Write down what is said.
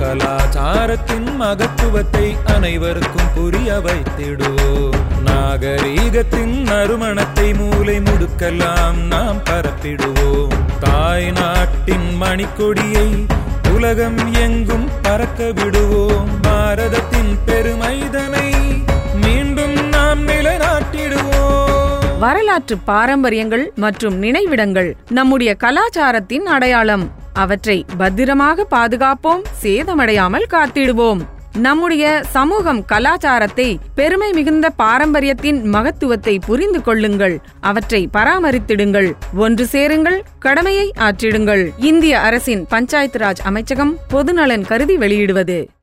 கலாச்சாரத்தின் மகத்துவத்தை அனைவருக்கும் புரிய வைத்திடுவோம் நாகரீகத்தின் நறுமணத்தை மூலை முடுக்கெல்லாம் நாம் பரப்பிடுவோம் தாய் நாட்டின் மணிக்கொடியை உலகம் எங்கும் பறக்க விடுவோம் பாரதத்தின் பெருமைதனை மீண்டும் நாம் நிலைநாட்டிடுவோம் வரலாற்று பாரம்பரியங்கள் மற்றும் நினைவிடங்கள் நம்முடைய கலாச்சாரத்தின் அடையாளம் அவற்றை பத்திரமாக பாதுகாப்போம் சேதமடையாமல் காத்திடுவோம் நம்முடைய சமூகம் கலாச்சாரத்தை பெருமை மிகுந்த பாரம்பரியத்தின் மகத்துவத்தை புரிந்து கொள்ளுங்கள் அவற்றை பராமரித்திடுங்கள் ஒன்று சேருங்கள் கடமையை ஆற்றிடுங்கள் இந்திய அரசின் பஞ்சாயத்து ராஜ் அமைச்சகம் பொதுநலன் கருதி வெளியிடுவது